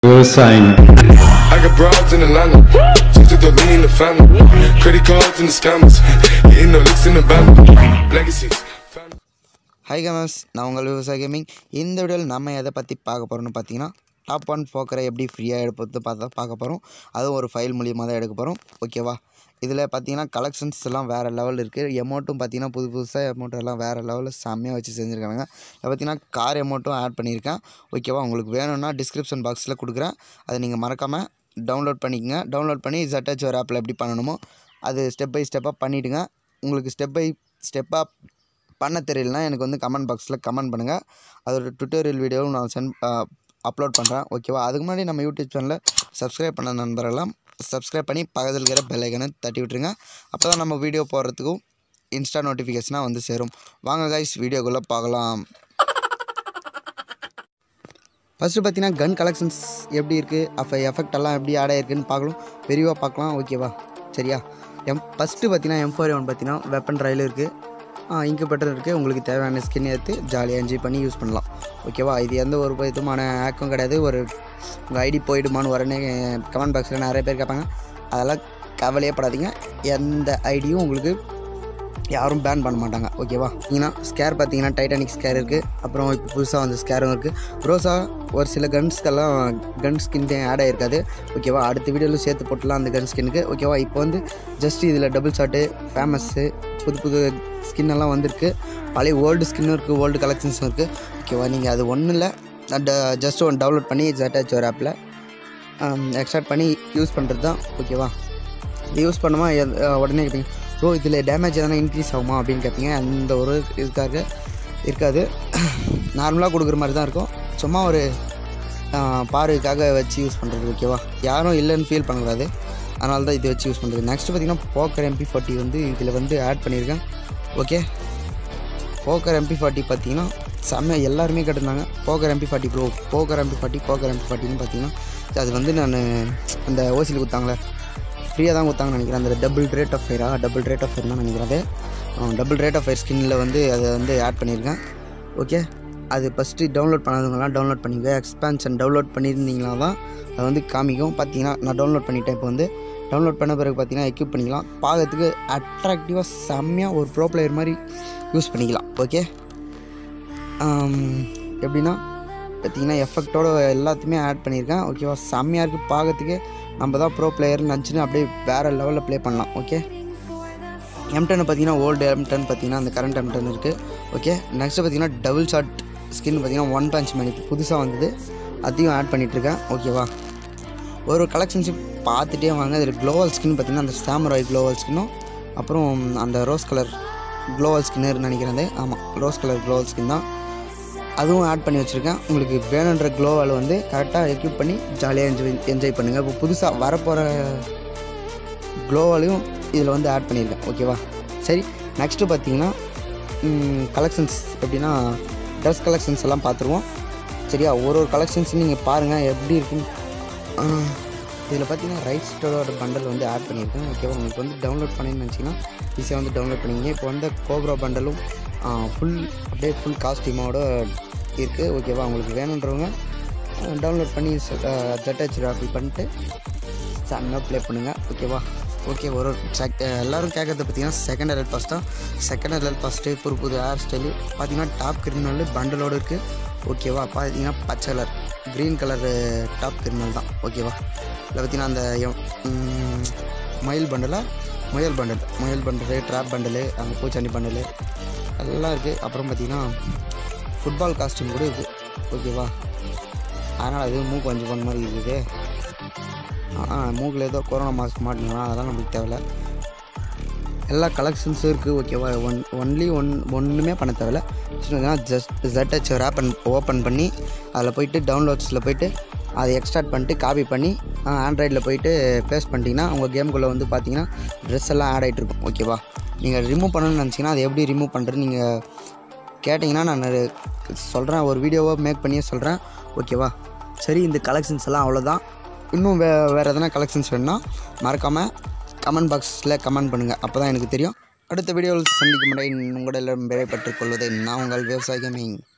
விவசாயம் I got broads in Atlanta. Just to me in the family. Credit cards and the scammers. Hitting no licks in the band. Legacies. Family. Hi கமஸ் நான் உங்கள் விவசாய gaming இந்த வீடியோவில் நம்ம எதை பற்றி பார்க்க போகிறோம்னு பார்த்தீங்கன்னா டாப் ஒன் போக்கரை எப்படி ஃப்ரீயாக எடுப்பது பார்த்தா பார்க்க போகிறோம் அதுவும் ஒரு ஃபைல் மூலியமாக தான் எடுக்க போகிறோம் ஓகேவா இதில் பார்த்தீங்கன்னா கலெக்ஷன்ஸ் எல்லாம் வேறு லெவல் இருக்குது எமௌண்ட்டும் பார்த்தீங்கன்னா புது புதுசாக எமௌண்ட் எல்லாம் வேறு லெவலில் செம்மையாக வச்சு செஞ்சுருக்காங்க இதில் பார்த்தீங்கன்னா கார் எமௌண்ட்டும் ஆட் பண்ணியிருக்கேன் ஓகேவா உங்களுக்கு வேணும்னா டிஸ்கிரிப்ஷன் பாக்ஸில் கொடுக்குறேன் அதை நீங்கள் மறக்காமல் டவுன்லோட் பண்ணிக்கங்க டவுன்லோட் பண்ணி ZH ஒரு ஆப்பில் எப்படி பண்ணணுமோ அது ஸ்டெப் பை ஸ்டெப்பாக பண்ணிவிடுங்க உங்களுக்கு ஸ்டெப் பை ஸ்டெப்பாக பண்ண தெரியலனா எனக்கு வந்து கமெண்ட் பாக்ஸில் கமெண்ட் பண்ணுங்கள் அதோட டுட்டோரியல் வீடியோவும் நான் சென்ட் அப்லோட் பண்ணுறேன் ஓகேவா அதுக்கு முன்னாடி நம்ம யூடியூப் சேனலில் சப்ஸ்கிரைப் பண்ண நண்பரெல்லாம் சப்ஸ்கிரைப் பண்ணி பக்கத்தில் இருக்கிற பெல்லைக்கனை தட்டி விட்டுருங்க அப்போ தான் நம்ம வீடியோ போடுறதுக்கும் இன்ஸ்டா நோட்டிஃபிகேஷனாக வந்து சேரும் வாங்க கைஸ் வீடியோக்குள்ளே பார்க்கலாம் ஃபஸ்ட்டு பார்த்தீங்கன்னா கன் கலெக்ஷன்ஸ் எப்படி இருக்குது அப்போ எஃபெக்ட் எல்லாம் எப்படி ஆட் ஆயிருக்குன்னு பார்க்கலாம் விரிவாக பார்க்கலாம் ஓகேவா சரியா எம் ஃபஸ்ட்டு பார்த்தீங்கன்னா எம் ஃபோர் ஒன் பார்த்தீங்கன்னா வெப்பன் ரயில் இருக்குது இங்கு பெட்டர் இருக்குது உங்களுக்கு தேவையான ஸ்கின் எடுத்து ஜாலியாக என்ஜாய் பண்ணி யூஸ் பண்ணலாம் ஓகேவா இது எந்த ஒரு விதமான ஆக்கும் கிடையாது ஒரு உங்கள் ஐடி போயிடுமான்னு உடனே கமெண்ட் பாக்ஸில் நிறைய பேர் கேட்பாங்க அதெல்லாம் கவலையே படாதீங்க எந்த ஐடியும் உங்களுக்கு யாரும் பேன் பண்ண மாட்டாங்க ஓகேவா ஏன்னா ஸ்கேர் பார்த்தீங்கன்னா டைட்டானிக் ஸ்கேர் இருக்குது அப்புறம் இப்போ புதுசாக வந்து ஸ்கேரும் இருக்குது ரோஸா ஒரு சில கன்ஸ்க்கெல்லாம் கன் ஸ்கின் ஆட் ஆகிருக்காது ஓகேவா அடுத்த வீடியோவில் சேர்த்து போட்டுலாம் அந்த கன் ஸ்கின்னுக்கு ஓகேவா இப்போ வந்து ஜஸ்ட் இதில் டபுள் ஷாட்டு ஃபேமஸ்ஸு புது புது ஸ்கின் எல்லாம் வந்திருக்கு பழைய ஓல்டு ஸ்கின்னும் இருக்குது ஓல்டு கலெக்ஷன்ஸும் இருக்குது ஓகேவா நீங்கள் அது ஒன்றும் இல்லை ஜஸ்ட் ஒன் டவுன்லோட் பண்ணி ஜெட்டாச் ஒரு ஆப்பில் எக்ஸ்ட்ராக்ட் பண்ணி யூஸ் பண்ணுறது தான் ஓகேவா இது யூஸ் பண்ணுமா எது- அஹ் உடனே கேட்பீங்க ப்ரோ இதில் டேமேஜ் எதனா இன்க்ரீஸ் ஆகுமா அப்படின்னு கேட்பீங்க அந்த ஒரு இதுக்காக இருக்காது நார்மலாக கொடுக்குற மாதிரி தான் இருக்கும் சும்மா ஒரு அஹ், பார்வைக்காக வச்சு யூஸ் பண்ணுறது ஓகேவா யாரும் இல்லைன்னு ஃபீல் பண்ணக்கூடாது அதனால தான் இது வச்சு யூஸ் பண்ணுறது நெக்ஸ்ட் பார்த்தீங்கன்னா போக்கர் எம்பி ஃபார்ட்டி வந்து இதில் வந்து ஆட் பண்ணியிருக்கேன் ஓகே போக்கர் எம்பி ஃபார்ட்டி பார்த்தீங்கன்னா செம்ம எல்லாருமே கேட்டிருந்தாங்க poker MP forty bro poker MP forty poker MP ஃபார்ட்டின்னு பார்த்தீங்கன்னா அது வந்து நான் அந்த ஓசியில் கொடுத்தாங்களே ஃப்ரீயாக தான் கொடுத்தாங்கன்னு நினைக்கிறேன் அந்த டபுள் ரேட் ஆஃப் ஃபயரா டபுள் ரேட் ஆஃப் ஃபயர் தான் நினைக்கிறேன் அது டபுள் ரேட் ஆஃப் ஃபயர் ஸ்கின்னில் வந்து அதை வந்து ஆட் பண்ணியிருக்கேன் ஓகே அது ஃபஸ்ட்டு டவுன்லோட் பண்ணாதவங்கலாம் டவுன்லோட் பண்ணிக்க எக்ஸ்பான்ஷன் டவுன்லோட் பண்ணியிருந்தீங்களா தான் அது வந்து காமிக்கும் பார்த்தீங்கன்னா நான் டவுன்லோட் பண்ணிட்டேன் இப்போ வந்து டவுன்லோட் பண்ண பிறகு பார்த்தீங்கன்னா எக்யூப் பண்ணிக்கலாம் பார்க்கறதுக்கு அட்ராக்டிவாக செம்மையாக ஒரு ப்ரோ பிளேயர் மாதிரி யூஸ் பண்ணிக்கலாம் ஓகே எப்படின்னா பார்த்தீங்கன்னா எஃபெக்டோட எல்லாத்தையுமே ஆட் பண்ணியிருக்கேன் ஓகேவா செம்மையாக இருக்குது பார்க்கறதுக்கு நம்ம தான் ப்ரோ பிளேயர்னு நினச்சின்னு அப்படியே வேறு லெவலில் ப்ளே பண்ணலாம் ஓகே எம் டென் பார்த்தீங்கன்னா ஓல்டு எம் டென் பார்த்தீங்கன்னா அந்த கரண்ட் எம் டென் இருக்குது ஓகே நெக்ஸ்ட்டு பார்த்தீங்கன்னா டபுள் ஷாட் ஸ்கின் பார்த்தீங்கன்னா ஒன் பஞ்ச் மேன் இப்போ புதுசாக வந்தது அதையும் ஆட் பண்ணிகிட்ருக்கேன் ஓகேவா ஒரு கலெக்ஷன்ஷிப் பார்த்துட்டே வாங்க அதில் க்ளோவல் ஸ்கின் பார்த்தீங்கன்னா அந்த சாமராய் க்ளோவல் ஸ்கின்னும் அப்புறம் அந்த ரோஸ் கலர் க்ளோவல் ஸ்கின்னு நினைக்கிறேன் அது. ஆமாம் ரோஸ் கலர் க்ளோவல் ஸ்கின் தான் அதுவும் ஆட் பண்ணி வச்சுருக்கேன் உங்களுக்கு வேணுன்ற க்ளோவால் வந்து கரெக்டாக எக்யூப் பண்ணி ஜாலியாக என்ஜாய் என்ஜாய் பண்ணுங்கள் இப்போ புதுசாக வரப்போகிற க்ளோவாலையும் இதில் வந்து ஆட் பண்ணியிருக்கேன் ஓகேவா சரி நெக்ஸ்ட்டு பார்த்தீங்கன்னா கலெக்ஷன்ஸ் எப்படின்னா ட்ரெஸ் கலெக்ஷன்ஸ் எல்லாம் பார்த்துருவோம் சரியா ஒரு ஒரு கலெக்ஷன்ஸ் நீங்கள் பாருங்கள் எப்படி இருக்குன்னு இதில் பார்த்தீங்கன்னா ரைட் ஸ்டோரோட பண்டல் வந்து ஆட் பண்ணியிருக்கேன் ஓகேவா உங்களுக்கு வந்து டவுன்லோட் பண்ணின்னு நினச்சிங்கன்னா ஈஸியாக வந்து டவுன்லோட் பண்ணிங்க இப்போ வந்து கோப்ரா பண்டலும் ஃபுல் அப்படியே ஃபுல் காஸ்டியூமோட இருக்குது ஓகேவா உங்களுக்கு வேணுன்றவங்க டவுன்லோட் பண்ணி ஜெட்டாச் அப்படி பண்ணிட்டு செம்மையாக ப்ளே பண்ணுங்கள் ஓகேவா ஓகே ஒரு ஒரு செக் எல்லோரும் கேட்குறது பார்த்தீங்கன்னா செகண்ட் எரல் பாஸ் தான் செகண்ட் எரல் பாஸ்ட்டு புது புது ஹேர் ஸ்டைலு பார்த்தீங்கன்னா டாப் கிரிமினல் பண்டலோடு இருக்குது ஓகேவா பார்த்தீங்கன்னா பச்சை colour green colour top criminal தான் ஓகேவா இதில் பார்த்தீங்கன்னா அந்த எம்- ம், மயில் பண்டலா முயல் பண்டல் முயல் பண்டலு ட்ராப் பண்டலு அந்த பூச்சாண்டி பண்டலு எல்லாம் இருக்குது அப்புறம் பார்த்தீங்கன்னா ஃபுட்பால் காஸ்டியூம் கூட இருக்குது ஓகேவா அதனால் அது மூக்கு வஞ்சி பண்ண மாதிரி இருக்குது ஆ மூக்கில் ஏதோ கொரோனா மாஸ்க் மாட்டினா அதெல்லாம் நம்மளுக்கு தேவையில்ல எல்லா கலெக்ஷன்ஸும் இருக்குது ஓகேவா ஒன் ஒன்லி ஒன் ஒன்றுமே பண்ண தேவையில்ல ஜஸ்ட் ZH ஒரு ஆப் ஓப்பன் பண்ணி அதில் போயிட்டு டவுன்லோட்ஸில் போயிட்டு அதை எக்ஸ்ட்ராக்ட் பண்ணிட்டு காப்பி பண்ணி ஆண்ட்ராய்டில் போயிட்டு பேஸ்ட் பண்ணிட்டீங்கன்னா உங்கள் கேமுக்குள்ளே வந்து பார்த்தீங்கன்னா ட்ரெஸ் எல்லாம் ஆட் ஆகிட்டு இருக்கும் ஓகேவா நீங்கள் ரிமூவ் பண்ணணும்னு நினச்சிங்கன்னா அதை எப்படி ரிமூவ் பண்ணுறது நீங்கள் கேட்டிங்கன்னா நான் சொல்கிறேன் ஒரு வீடியோவை மேக் பண்ணியே சொல்கிறேன் ஓகேவா சரி இந்த கலெக்ஷன்ஸ் எல்லாம் அவ்வளோதான் இன்னும் வே வேறு எதனா கலெக்ஷன்ஸ் வேணும்னா மறக்காமல் கமெண்ட் பாக்ஸில் கமெண்ட் பண்ணுங்கள் அப்போ தான் எனக்கு தெரியும் அடுத்த வீடியோவில் சந்திக்கும் முறை உங்களிடம் விடைபெற்றுக் கொள்வதை நான் உங்கள் விவசாய gaming.